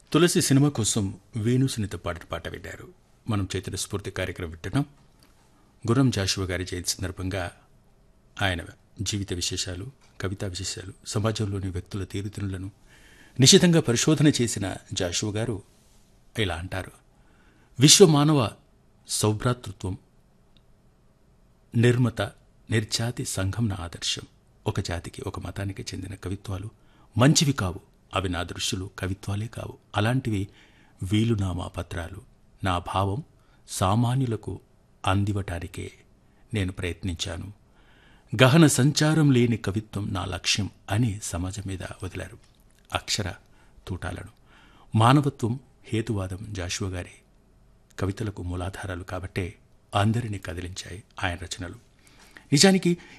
తులసి cinema కోసం వేణు సునీత పాడిన పాట విన్నారు మనం చైతన్య స్ఫూర్తి కార్యక్రమం వింటున్నాం గుర్రం జాషువా గారి జయంతి సందర్భంగా ఆయన జీవిత విశేషాలు కవితా విశేషాలు సమాజంలోని వ్యక్తుల తీరుతెన్నులను నిశితంగా పరిశోధన చేసిన జాషువా గారు ఇలా అంటారు విశ్వ మానవ సౌభ్రాతృత్వం నిర్మత నిర్జాతి సంఘం నా ఆదర్శం ఒక జాతికి ఒక మతానికి చెందిన కవిత్వాలు మంచివి కావు అవి నా దృష్టిలో కవిత్వాలే కావు అలాంటివి వీలునామా పత్రాలు నా భావం సామాన్యులకు అందివటానికే నేను ప్రయత్నించాను గహన సంచారం లేని కవిత్వం నా లక్ష్యం అని సమాజం మీద వదిలారు అక్షర తూటాలను మానవత్వం హేతువాదం జాషువా గారి కవితలకు మూలాధారాలు కాబట్టే అందరినీ కదిలించాయి ఆయన రచనలు నిజానికి